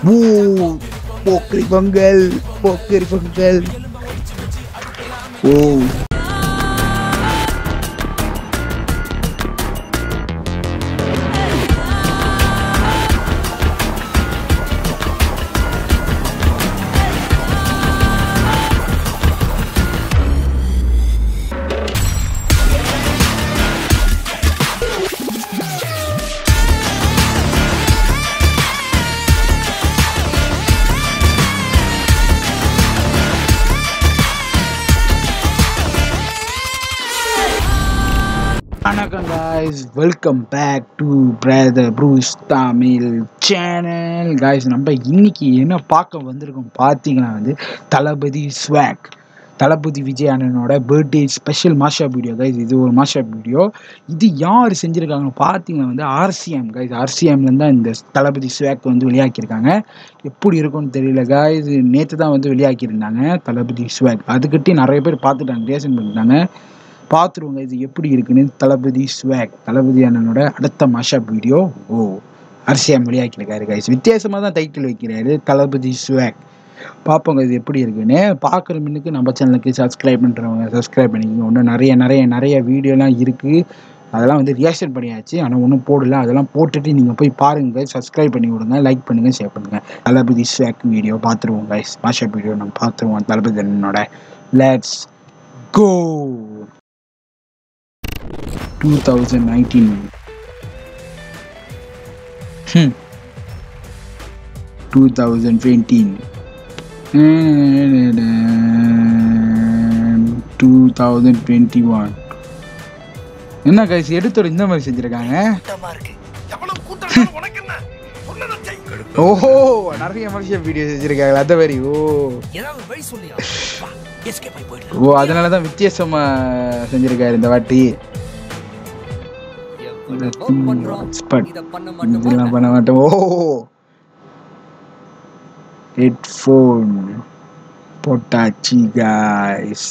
ஓ போக்கரி பொங்கல் போக்கரி பொங்கல் ஓ வணக்கம் guys welcome back to brother Bruce Tamil channel guys நம்ம இன்னைக்கு என்ன பார்க்க வந்திருக்கோம் பார்த்தீங்கன்னா வந்து தளபதி ஸ்வாக் தளபதி விஜய் அண்ணனோட birthday special mashup video guys இது ஒரு மாஷாப் வீடியோ இது யார் செஞ்சுருக்காங்கன்னு பார்த்தீங்கன்னா வந்து ஆர்சிஎம் கைஸ் ஆர்சிஎம்லேருந்து தான் இந்த தளபதி ஸ்வாக் வந்து வெளியாக்கியிருக்காங்க எப்படி இருக்கும்னு தெரியல guys நேற்று தான் வந்து வெளியாக்கியிருந்தாங்க தளபதி ஸ்வாக் அதுக்கிட்டே நிறைய பேர் பார்த்துட்டாங்க ரியாக்ஷன் பண்ணிட்டாங்க பார்த்துருவோங்க இது எப்படி இருக்குன்னு தளபதி ஸ்வாக் தளபதி அண்ணனோட அடுத்த மாஷாப் வீடியோ ஓ அரசியம் வெளியாக்கியிருக்காரு கைஸ் வித்தியாசமாக தான் டைட்டில் வைக்கிறாரு தளபதி ஸ்வாக் பார்ப்போங்க இது எப்படி இருக்குன்னு பார்க்குற மின்னுக்கு நம்ம சேனலுக்கு சப்ஸ்கிரைப் பண்ணுறவங்க சப்ஸ்கிரைப் பண்ணிக்கோங்க இன்னும் நிறைய நிறைய நிறைய வீடியோலாம் இருக்குது அதெல்லாம் வந்து ரியாக்ஷன் பண்ணியாச்சு ஆனால் ஒன்றும் போடல அதெல்லாம் போட்டுட்டு நீங்கள் போய் பாருங்க சப்ஸ்கிரைப் பண்ணி விடுங்க லைக் பண்ணுங்கள் ஷேர் பண்ணுங்கள் தளபதி ஸ்வாக் வீடியோ பார்த்துருவோம் கைஸ் மாஷாப் வீடியோ நம்ம பார்த்துருவோம் தளபதி அண்ணனோட லெட்ஸ் கோ 2019 hmm. 2020 2021 என்ன கைஸ் எடுத்தோட இந்த மாதிரி செஞ்சிருக்காங்க கூட்டமா இருக்கு எவ்வளவு கூட்டம் இருந்தாலும் உனக்கு என்ன சொன்னதை செய். ஓஹோ நிறைய மனுஷன் வீடியோ செஞ்சிருக்காங்க அந்த மாதிரி ஓ ஏதாவது ஒரு வழி சொல்லியா வா எஸ்கேப் ஆகி போயிடலாம் ஓ அதனால தான் வித்தியாசமா செஞ்சிருக்காரு இந்த வாட்டி எவ்வளவு பண்றோம் எக்ஸ்பர்ட் இத பண்ண மாட்டோமா இதெல்லாம் பண்ண மாட்டோம் ஓ ஹெட்ஃபோன் போட்டாச்சு காய்ஸ்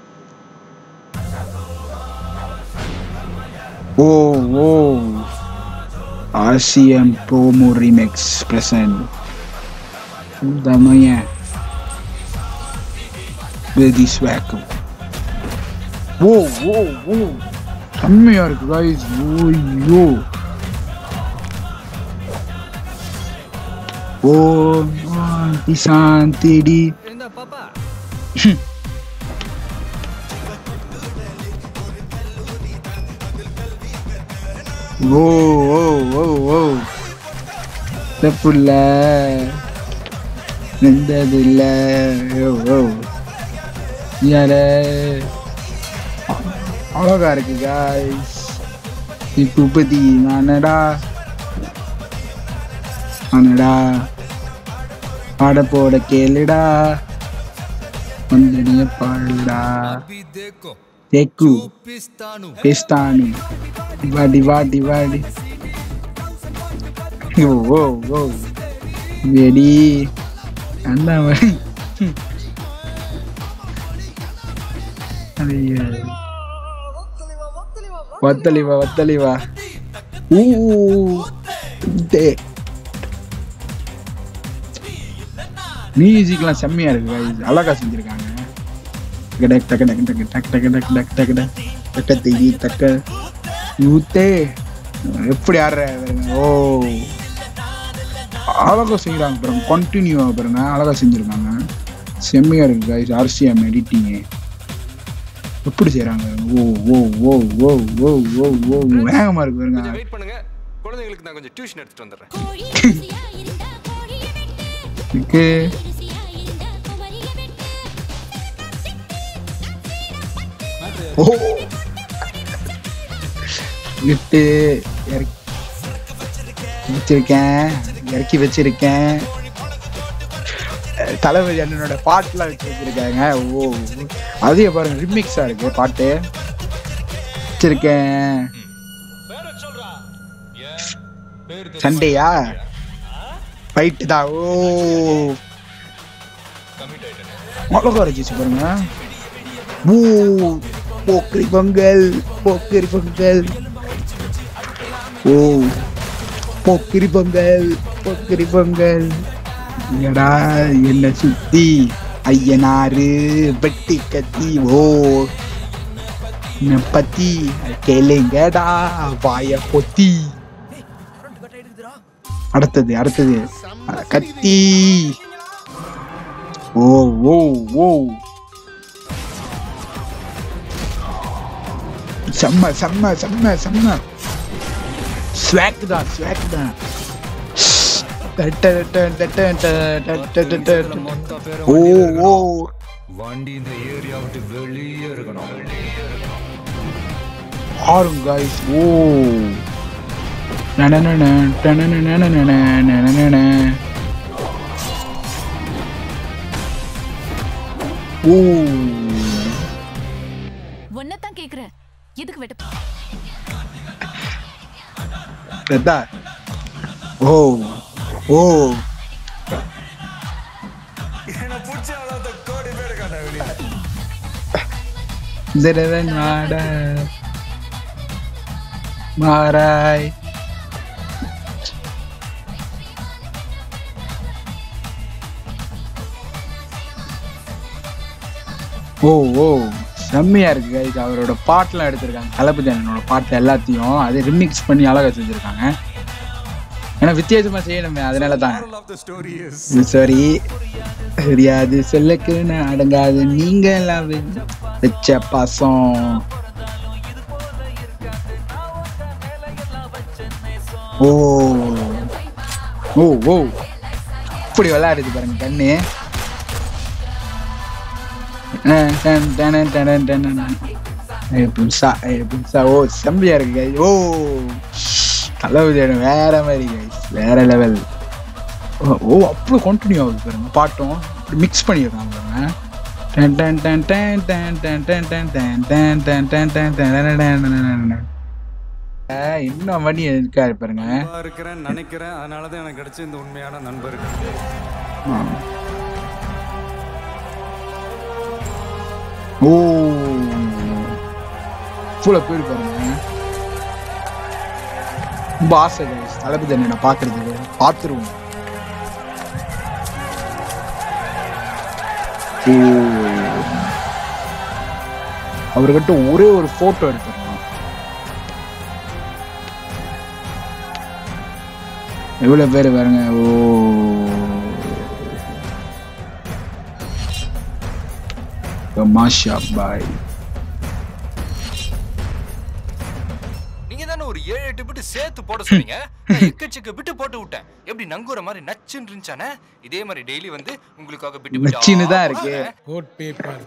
ஓ ஓ ஆசியம் ப்ரோமோ ரீமெக்ஸ் பிரசன்ட் இந்த மையன் வெதி ஸ்வாக்கு ஓ ஓ ஓ செம்மையா இருக்கு காய்ஸ் ஓய்யோ ஓ சாந்தி சாந்திடி என்ன பாப்பா ஓ ஓ ஓ ஓ தப்புல்ல நின்றதில்ல ஓ ஓ யார அழகா இருக்கு காய்ஸ் இப்போ பத்தி நானடா நானடா பாட போட கேளுடா வந்தனிய பாடுடா अभी देखो தேக்கு पिस्तानु பேஸ்தானு வாடி வாடி வாடி ஓ ஓ ஓ வெடி அந்த மாதிரி ஐயோ. வத்தலிவா வத்தலிவா ஊ டே மியூசிக்லாம் செம்மையா இருக்கு guys. அழகா செஞ்சிருக்காங்க டக் டக் டக் டக் டக் டக் டக் டக் டக் டக் தக்க திகி தக்க யூத்தே எப்படி ஆடுற ஓ அழகா செய்யறாங்க பாருங்க கண்டினியூவா பாருங்க அழகா செஞ்சிருக்காங்க செம்மையா இருக்கு guys ஆர்சிஎம் எடிட்டிங்கு எப்படி செய்யறாங்க ஓ ஓ ஓ ஓ ஓ ஓ ஓ வேகமா இருக்கு பாருங்க கொஞ்சம் வெயிட் பண்ணுங்க குழந்தைங்களுக்கு நான் கொஞ்சம் டியூஷன் எடுத்துட்டு வந்துடுறேன் கோழி அரிசியா இருந்தா கோழிய வெட்டு இருக்கு அரிசியா இருந்தா குமரிய வெட்டு ஓ விட்டு இறக்கி வச்சிருக்கேன் இறக்கி வச்சிருக்கேன் அஹ் தளபதி அண்ணனோட பாட்டுலாம் வச்சு வச்சிருக்காங்க ஓ அதையே பாருங்க ரிமிக்ஸா இருக்கு பாட்டு வச்சிருக்கேன் சண்டையா ஃபைட்டு தான் ஓ அழகா இருந்துச்சு பாருங்க ஓ போக்கரி பொங்கல் போக்கரி பொங்கல் ஓ போக்கரி பொங்கல் போக்கரி பொங்கல் எடா என்ன சுத்தி ஐயனாரு வெட்டி கத்தி ஓ என்னை பத்தி கேளுங்கடா வாய பொத்தி அடுத்தது அடுத்தது அட, கத்தி ஓ ஓ ஓ செம்ம செம்ம செம்ம செம்ம ஸ்வாக் தான் ஸ்வாக் தான் டட்ட டட்ட டட்ட டட்ட டட்ட டட்ட. மொத்த பேரை ஓ வண்டியில ஓ இருக்கணும். வண்டி இந்த ஏரியா விட்டு வெளியே இருக்கணும் ஆரும் காய்ஸ் ஓ நனனன, டனனனனனன, நனனன. ஓ ஒன்னதான் கேக்குறேன் எதுக்கு வெட்ட ரத்தா ஓ ஓ என்ன பிடிச்ச அளவு கோடி பேர் காட்ட வெளியே ஜரவன் மாட மாறாய் ஓ ஓ செம்மையா இருக்கு கைஸ் அவரோட பாட்டெல்லாம் எடுத்திருக்காங்க தளபதி அண்ணனோட பாட்டு எல்லாத்தையும் அதை ரிமிக்ஸ் பண்ணி அழகா செஞ்சிருக்காங்க ஏன்னா வித்தியாசமா செய்யணுமே அதனால தான் ஆஃப் த ஸ்டோரி இஸ் சரி தெரியாது சொல்லக்கு நான் அடங்காது நீங்க எல்லாம் வெ- வச்ச பாசம் ஓ ஓ ஓ இப்படி விளையாடுது பாருங்க கண்ணு அஹ் டன் டன் டன் டன் டன் டன். ஏய், புதுசா ஏய், புதுசா ஓ செம்மையா இருக்கு guys. ஓ தளபதி அண்ணன் வேற மாதிரி கைஸ் வேற லெவல் ஓ அப்படியே கண்டினியூ ஆகுது பாருங்க பாட்டும் மிக்ஸ் பண்ணியிருக்காங்க பாருங்க டன் டன் டன் டன் டன் டன் டன் டன் டன் டன் டன் டன் டன் டன் டன் டன் டன் டன். ஆஹ், இன்னும் மணி இருக்காரு பாருங்க நண்பா இருக்கிறேன் நினைக்கிறேன் அதனால தான் எனக்கு கிடைச்ச இந்த உண்மையான நண்பர்கள் ஆ. ஓ ஃபுல்லாக போயிரு பாருங்க ரொம்ப ஆசை guys. தளபதி அண்ணனை பார்க்கறதுக்கு பார்த்துருவோம் ஓ அவர்கிட்ட ஒரே ஒரு போட்டோ எடுத்துருக்கோம் எவ்வளவு பேர் பாருங்க ஓ மாஷா பாய் நீங்க தானே ஒரு ஏழு எட்டு பிட்டு சேர்த்து போட சொன்னீங்க நான் எக்கச்சக்க பிட்டு போட்டு விட்டேன் எப்படி நங்கூர மாதிரி நச்சுன்னு இருந்துச்சானே இதே மாதிரி டெய்லி வந்து உங்களுக்காக பிட்டு பிட்டு நச்சுன்னு தான் இருக்கு. கோட் பேப்பர்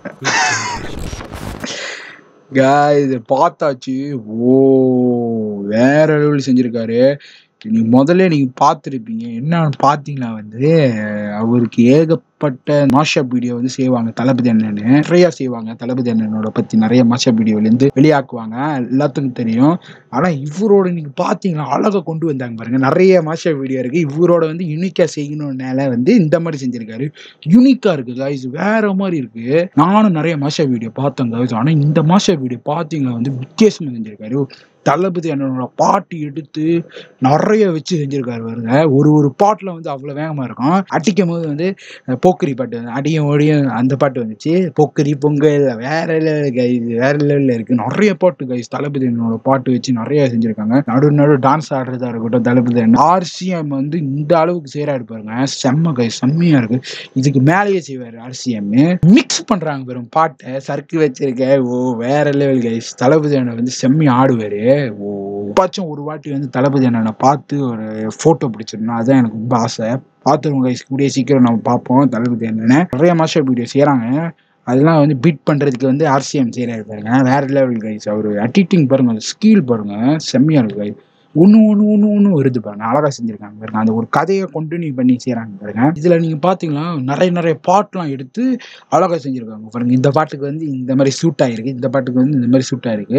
காய் இது பார்த்தாச்சு ஓ வேற லெவல் செஞ்சிருக்காரு நீங்க முதல்ல நீங்க பார்த்துருப்பீங்க என்னன்னு பார்த்தீங்கன்னா வந்து அவருக்கு ஏகப்பட்ட மாஷப் வீடியோ வந்து செய்வாங்க தளபதி அண்ணன் நிறைய செய்வாங்க தளபதி அண்ணனோட பத்தி நிறைய மாஷப் வீடியோலேருந்து வெளியாக்குவாங்க எல்லாத்துக்கும் தெரியும் ஆனா இவரோட நீங்க பார்த்தீங்கன்னா அழகா கொண்டு வந்தாங்க பாருங்க நிறைய மாஷப் வீடியோ இருக்கு இவரோட வந்து யூனிக்கா செய்யணும்னால வந்து இந்த மாதிரி செஞ்சிருக்காரு யூனிக்கா இருக்கு guys வேற மாதிரி இருக்கு நானும் நிறைய மாஷா வீடியோ பார்த்தேன் guys ஆனா இந்த மாஷா வீடியோ பார்த்தீங்கன்னா வந்து வித்தியாசமா செஞ்சிருக்காரு தளபதி அண்ணனோட பாட்டு எடுத்து நிறைய வச்சு செஞ்சிருக்காரு பாருங்க ஒரு ஒரு பாட்டுல வந்து அவ்வளவு வேகமா இருக்கும் அடிக்கும் போது வந்து அஹ், போக்கிரி பாட்டு வந்து அடியும் ஓடியும் அந்த பாட்டு வந்துச்சு போக்கிரி பொங்கல் வேற லெவல் கைஸ் வேற லெவல்ல இருக்கு நிறைய பாட்டு கைஸ் தளபதி அண்ணனோட பாட்டு வச்சு நிறைய செஞ்சிருக்காங்க நடு நடு டான்ஸ் ஆடுறதா இருக்கட்டும் தளபதி அண்ணன் ஆர்சிஎம் வந்து இந்த அளவுக்கு சேராடு பாருங்க செம்ம கைஸ் செம்மையா இருக்கு இதுக்கு மேலேயே செய்வாரு ஆர்சிஎம் மிக்ஸ் பண்றாங்க வெறும் பாட்டை சர்க்கு வச்சிருக்க ஓ வேற லெவல் கைஸ் தளபதி அண்ணன் வந்து செம்மையா ஆடுவாரு ஓ எப்பாச்சும் ஒரு வாட்டி வந்து தளபதி அண்ணனை பார்த்து ஒரு போட்டோ பிடிச்சிடணும் அதான் எனக்கு ரொம்ப ஆசை பார்த்துருவோம் கைஸ் கூடிய சீக்கிரம் நம்ம பார்ப்போம் தளபதி அண்ணனை நிறைய மாஸ்டர் வீடியோ செய்கிறாங்க அதெல்லாம் வந்து பீட் பண்றதுக்கு வந்து ஆர்சிஎம் செய்யறாரு பாருங்க வேற லெவல் கைஸ் அவர் அட்டிட்டிங் பாருங்க அந்த ஸ்கில் பாருங்க செம்மையா இருக்கு guys. ஒன்று ஒன்று ஒன்று ஒன்று வருது பாருங்க அழகா செஞ்சிருக்காங்க பாருங்க அந்த ஒரு கதையை கண்டினியூ பண்ணி செய்கிறாங்க பாருங்க இதுல நீங்க பாத்தீங்கன்னா நிறைய நிறைய பாட்டுலாம் எடுத்து அழகா செஞ்சிருக்காங்க பாருங்க இந்த பாட்டுக்கு வந்து இந்த மாதிரி சூட் ஆயிருக்கு இந்த பாட்டுக்கு வந்து இந்த மாதிரி சூட் ஆயிருக்கு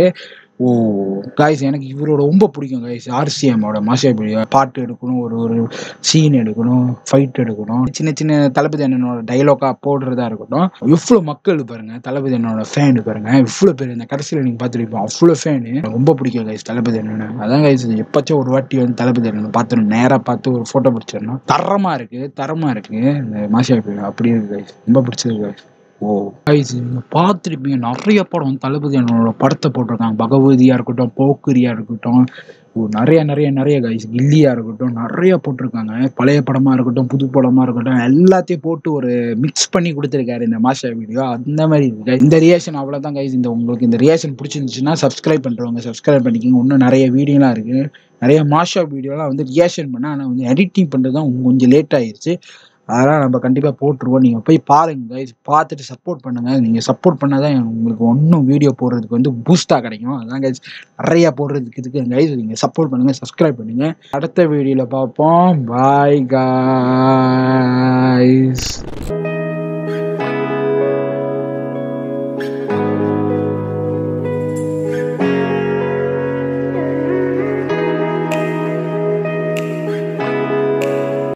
ஓ காய்ஸ் எனக்கு இவரோட ரொம்ப பிடிக்கும் காய்ஸ் ஆர்சிஎம்மோட மாசியா வீடியோ பாட்டு எடுக்கணும் ஒரு ஒரு சீன் எடுக்கணும் ஃபைட் எடுக்கணும் சின்ன சின்ன தளபதி அண்ணனோட டைலாக்கா போடுறதா இருக்கட்டும் இவ்வளோ மக்கள் பாருங்க தளபதி அண்ணனோட ஃபேனு பாருங்க இவ்வளோ பேர் இந்த கடைசியில் நீங்கள் பார்த்துருப்போம் அவ்வளோ ஃபேனு ரொம்ப பிடிக்கும் கைஸ் தளபதி அண்ணன் அதான் கைஸ் எப்பச்சும் ஒரு வாட்டி வந்து தளபதி அண்ணன் பார்த்துணும் நேராக பார்த்து ஒரு ஃபோட்டோ பிடிச்சிடணும் தரமாக இருக்கு தரமாக இருக்கு இந்த மாசியா வீடியோ அப்படி இருக்கு கைஸ் ரொம்ப பிடிச்சது கைஸ் ஓ கைஸ் நீங்கள் பார்த்துருப்பீங்க நிறைய படம் தளபதி அண்ணனோட படத்தை போட்டிருக்காங்க பகவதியாக இருக்கட்டும் போக்கிரியாக இருக்கட்டும் ஓ நிறைய நிறைய நிறைய கைஸ் கில்லியாக இருக்கட்டும் நிறைய போட்டிருக்காங்க பழைய படமாக இருக்கட்டும் புது படமாக இருக்கட்டும் எல்லாத்தையும் போட்டு ஒரு மிக்ஸ் பண்ணி கொடுத்துருக்காரு இந்த மாஷா வீடியோ அந்த மாதிரி இருக்கு guys. இந்த ரியாக்ஷன் அவ்வளோதான் கைஸ் இந்த உங்களுக்கு இந்த ரியாக்ஷன் பிடிச்சிருந்துச்சுன்னா சப்ஸ்கிரைப் பண்ணுறவங்க சப்ஸ்கிரைப் பண்ணிக்கிங்க இன்னும் நிறைய வீடியோலாம் இருக்குது நிறைய மாஷா வீடியோலாம் வந்து ரியாக்ஷன் பண்ண ஆனால் வந்து எடிட்டிங் பண்ணுறது தான் கொஞ்சம் லேட் ஆயிருச்சு அதெல்லாம் நம்ம கண்டிப்பாக போட்டுருவோம் நீங்கள் போய் பாருங்க கைஸ் பார்த்துட்டு சப்போர்ட் பண்ணுங்க நீங்கள் சப்போர்ட் பண்ணால் தான் உங்களுக்கு ஒன்றும் வீடியோ போடுறதுக்கு வந்து பூஸ்டாக கிடைக்கும் அதான் கைஸ் நிறையா போடுறதுக்கு இதுக்கு கைஸ் நீங்கள் சப்போர்ட் பண்ணுங்கள் சப்ஸ்கிரைப் பண்ணுங்க அடுத்த வீடியோவில் பார்ப்போம் பாய் காய்ஸ்